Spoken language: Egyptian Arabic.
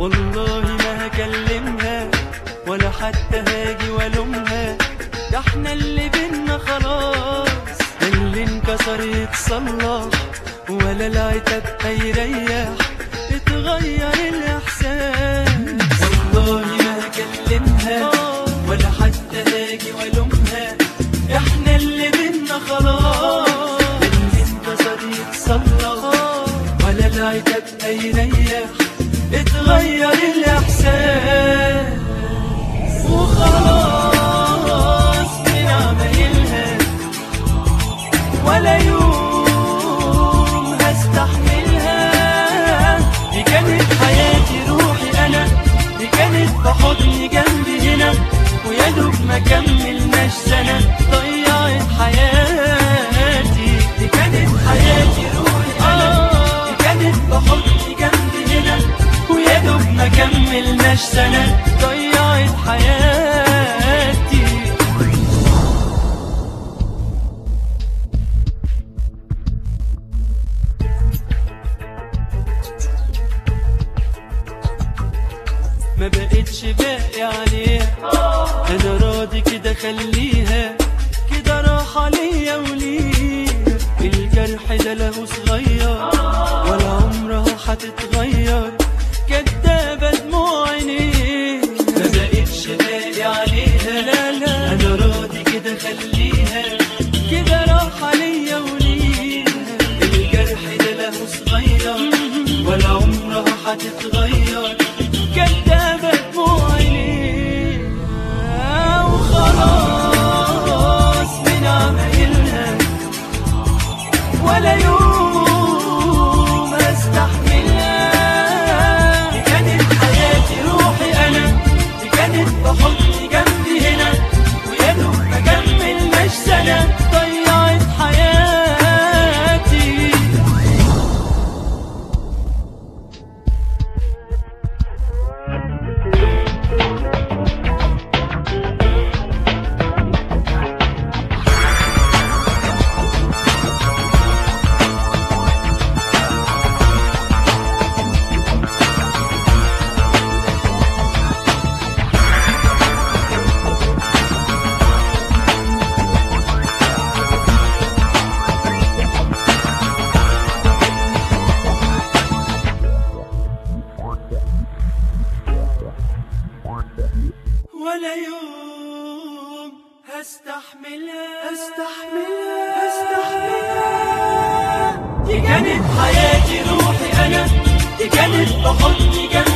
والله ما هكلمها ولا حتى هاجي والومها ده احنا اللي بينا خلاص ده اللي انكسر يتصلح ولا العتاب هيريح اتغير الاحساس والله ما هكلمها ولا حتى هاجي والومها ده احنا اللي بينا خلاص ده اللي انكسر يتصلح ولا العتاب هيريح اتغير الاحساس وخلاص من عمايلها ولا يوم هستحملها دي كانت حياتي روحي انا دي كانت في حضني جنبي هنا ويا دوب ما كملناش سنة ضيعت حياتي دي كانت حياتي روحي انا دي كانت في حضني جنبي هنا ويا دوب ما كملناش سنة ضيعت حياتي ما بقتش باقي عليها انا راضي كده خليها كده راحة ليا وليها الجرح ده له صغير ولا عمرها هتتغير كدابة دموع عينيها ما بقتش باقي عليها لا لا انا راضي كده خليها كده راحة ليا وليها الجرح ده له صغير ولا عمرها هتتغير كدابة دموع عينيها وخلاص من عمايلها ولا يوم استحملها دي كانت حياتي روحي انا دي كانت بحضني جنبي هنا ويا دوب ما كملناش سنة ضيعت حياتي ولا يوم هستحملها هستحملها هستحملها دي كانت حياتي روحي انا دي كانت بحضني جنبي